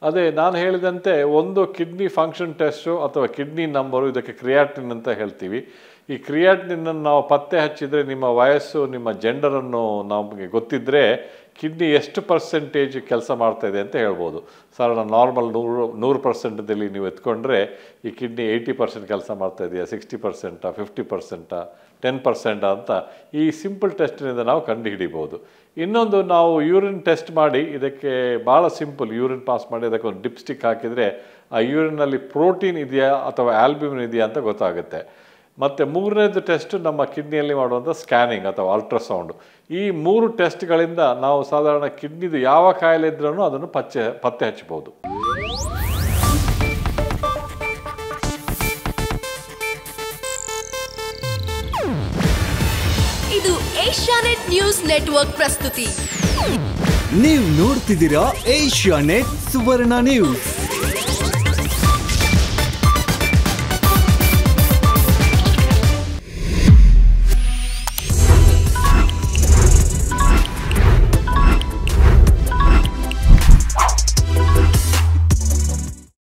ಅದೇ ನಾನು ಹೇಳಿದಂತೆ ಒಂದು ಕಿಡ್ನಿ ಫಂಕ್ಷನ್ ಟೆಸ್ಟು ಅಥವಾ ಕಿಡ್ನಿ ನಂಬರು ಇದಕ್ಕೆ ಕ್ರಿಯಾಟಿನ್ ಅಂತ ಹೇಳ್ತೀವಿ ಈ ಕ್ರಿಯಾಟಿನನ್ನು ನಾವು ಪತ್ತೆ ಹಚ್ಚಿದರೆ ನಿಮ್ಮ ವಯಸ್ಸು ನಿಮ್ಮ ಜೆಂಡರನ್ನು ನಮಗೆ ಗೊತ್ತಿದ್ದರೆ ಕಿಡ್ನಿ ಎಷ್ಟು ಪರ್ಸೆಂಟೇಜ್ ಕೆಲಸ ಮಾಡ್ತಾ ಇದೆ ಅಂತ ಹೇಳ್ಬೋದು ಸಾಧಾರಣ ನಾರ್ಮಲ್ ನೂರು ನೂರು ಪರ್ಸೆಂಟದಲ್ಲಿ ನೀವು ಎತ್ಕೊಂಡ್ರೆ ಈ ಕಿಡ್ನಿ ಏಯ್ಟಿ ಪರ್ಸೆಂಟ್ ಕೆಲಸ ಮಾಡ್ತಾ ಇದೆಯಾ ಸಿಕ್ಸ್ಟಿ ಪರ್ಸೆಂಟಾ ಫಿಫ್ಟಿ ಪರ್ಸೆಂಟಾ ಟೆನ್ ಪರ್ಸೆಂಟ್ ಅಂತ ಈ ಸಿಂಪಲ್ ಟೆಸ್ಟಿನಿಂದ ನಾವು ಕಂಡು ಹಿಡಿಬೋದು ಇನ್ನೊಂದು ನಾವು ಯೂರಿನ್ ಟೆಸ್ಟ್ ಮಾಡಿ ಇದಕ್ಕೆ ಭಾಳ ಸಿಂಪಲ್ ಯೂರಿನ್ ಪಾಸ್ ಮಾಡಿ ಅದಕ್ಕೆ ಒಂದು ಡಿಪ್ಸ್ಟಿಕ್ ಹಾಕಿದರೆ ಆ ಯೂರಿನಲ್ಲಿ ಪ್ರೋಟೀನ್ ಇದೆಯಾ ಅಥವಾ ಆಲ್ಬ್ಯೂಮಿನ್ ಇದೆಯಾ ಅಂತ ಗೊತ್ತಾಗುತ್ತೆ ಮತ್ತು ಮೂರನೇದು ಟೆಸ್ಟ್ ನಮ್ಮ ಕಿಡ್ನಿಯಲ್ಲಿ ಮಾಡುವಂಥ ಸ್ಕ್ಯಾನಿಂಗ್ ಅಥವಾ ಅಲ್ಟ್ರಾಸೌಂಡ್ ಈ ಮೂರು ಟೆಸ್ಟ್ಗಳಿಂದ ನಾವು ಸಾಧಾರಣ ಕಿಡ್ನಿದು ಯಾವ ಕಾಯಿಲೆ ಇದ್ರೂ ಅದನ್ನು ಪಚ್ಚೆ ಪತ್ತೆ ಹಚ್ಚಬಹುದು ಇದು ಏಷ್ಯಾನೆಟ್ ನ್ಯೂಸ್ ನೆಟ್ವರ್ಕ್ ಪ್ರಸ್ತುತಿ ನೀವು ನೋಡ್ತಿದ್ದೀರಾ ಏಷ್ಯಾ ನೆಟ್ ಸುವರ್ಣ ನ್ಯೂಸ್